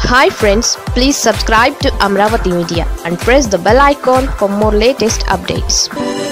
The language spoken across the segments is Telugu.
hi friends please subscribe to Amaravati media and press the bell icon for more latest updates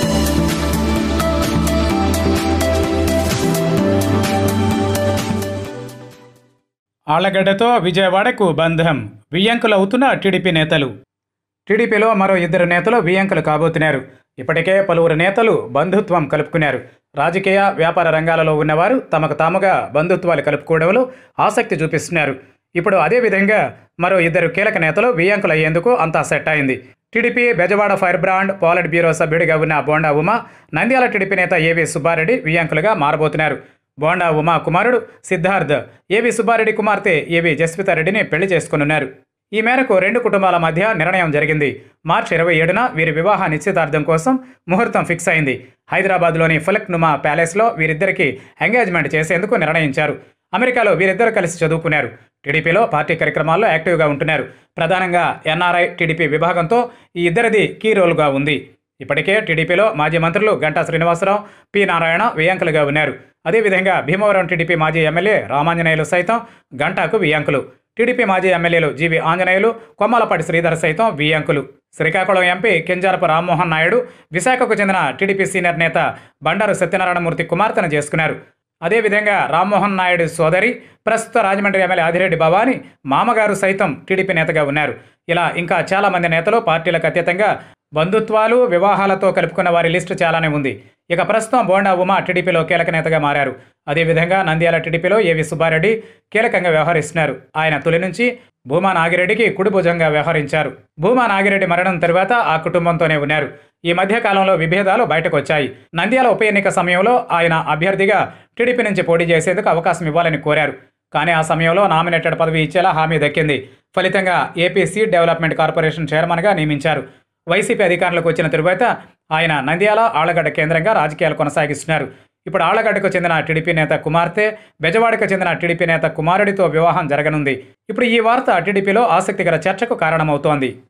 ఆళ్లగడ్డతో విజయవాడకు బంధం వియ్యంకులు అవుతున్న టీడీపీ నేతలు టీడీపీలో మరో ఇద్దరు నేతలు వియ్యంకులు కాబోతున్నారు ఇప్పటికే పలువురు నేతలు బంధుత్వం కలుపుకున్నారు రాజకీయ వ్యాపార రంగాలలో ఉన్నవారు తమకు తాముగా బంధుత్వాలు కలుపుకోవడంలో ఆసక్తి చూపిస్తున్నారు ఇప్పుడు అదే విధంగా మరో ఇద్దరు కీలక నేతలు వియ్యంకులు అయ్యేందుకు అంతా సెట్ అయింది TDP Bezawada fire brand politburo సభ్యుడిగా ఉన్న బోండా ఉమా నంద్యాల టీడీపీ నేత ఏవి సుబ్బారెడ్డి వియ్యంకులుగా మారబోతున్నారు బోండా ఉమా కుమారుడు సిద్ధార్థ్ ఏవి సుబ్బారెడ్డి కుమార్తె ఏవి జస్వితారెడ్డిని పెళ్లి చేసుకున్నారు ఈ మేరకు రెండు కుటుంబాల మధ్య నిర్ణయం జరిగింది మార్చి ఇరవై ఏడున వీరి వివాహ నిశ్చితార్థం కోసం ముహూర్తం ఫిక్స్ అయింది హైదరాబాద్లోని ఫలక్ నుమా ప్యాలెస్లో వీరిద్దరికి ఎంగేజ్మెంట్ చేసేందుకు నిర్ణయించారు అమెరికాలో వీరిద్దరు కలిసి చదువుకున్నారు టీడీపీలో పార్టీ కార్యక్రమాల్లో యాక్టివ్గా ఉంటున్నారు ప్రధానంగా ఎన్ఆర్ఐ టీడీపీ విభాగంతో ఈ ఇద్దరిది కీ రోల్గా ఉంది ఇప్పటికే టీడీపీలో మాజీ మంత్రులు గంటా శ్రీనివాసరావు పి నారాయణ వియాంకులుగా ఉన్నారు అదేవిధంగా భీమవరం టీడీపీ మాజీ ఎమ్మెల్యే రామాంజనేయులు సైతం గంటాకు వియాంకులు టీడీపీ మాజీ ఎమ్మెల్యేలు జీవి ఆంజనేయులు కొమ్మలపాటి శ్రీధర్ సైతం వియాంకులు శ్రీకాకుళం ఎంపీ కింజారపు రామ్మోహన్ నాయుడు విశాఖకు చెందిన టీడీపీ సీనియర్ నేత బండారు సత్యనారాయణమూర్తి కుమార్తెను చేసుకున్నారు అదేవిధంగా రామ్మోహన్ నాయుడు సోదరి ప్రస్తుత రాజమండ్రి ఎమ్మెల్యే ఆదిరెడ్డి భవాని మామగారు సైతం టీడీపీ నేతగా ఉన్నారు ఇలా ఇంకా చాలా మంది నేతలు పార్టీలకు అతీతంగా బంధుత్వాలు వివాహాలతో కలుపుకున్న వారి లిస్టు చాలానే ఉంది ఇక ప్రస్తుతం బోండా ఉమా టీడీపీలో కీలక నేతగా మారారు అదేవిధంగా నంద్యాల టీడీపీలో ఏవి సుబ్బారెడ్డి కీలకంగా వ్యవహరిస్తున్నారు ఆయన తొలి నుంచి భూమా నాగిరెడ్డికి కుడిభుజంగా వ్యవహరించారు భూమా నాగిరెడ్డి మరణం తరువాత ఆ కుటుంబంతోనే ఉన్నారు ఈ మధ్య కాలంలో విభేదాలు బయటకు వచ్చాయి నంద్యాల ఉప ఎన్నిక సమయంలో ఆయన అభ్యర్థిగా టీడీపీ నుంచి పోటీ చేసేందుకు అవకాశం ఇవ్వాలని కోరారు కానీ ఆ సమయంలో నామినేటెడ్ పదవి ఇచ్చేలా హామీ దక్కింది ఫలితంగా ఏపీ సీడ్ డెవలప్మెంట్ కార్పొరేషన్ చైర్మన్గా నియమించారు వైసీపీ అధికారంలోకి వచ్చిన తరువాత ఆయన నంద్యాల ఆళ్లగడ్డ కేంద్రంగా రాజకీయాలు కొనసాగిస్తున్నారు ఇప్పుడు ఆళ్లగడ్డకు చెందిన టీడీపీ నేత కుమార్తె బెజవాడకు చెందిన టీడీపీ నేత కుమారుడితో వివాహం జరగనుంది ఇప్పుడు ఈ వార్త టీడీపీలో ఆసక్తికర చర్చకు కారణమవుతోంది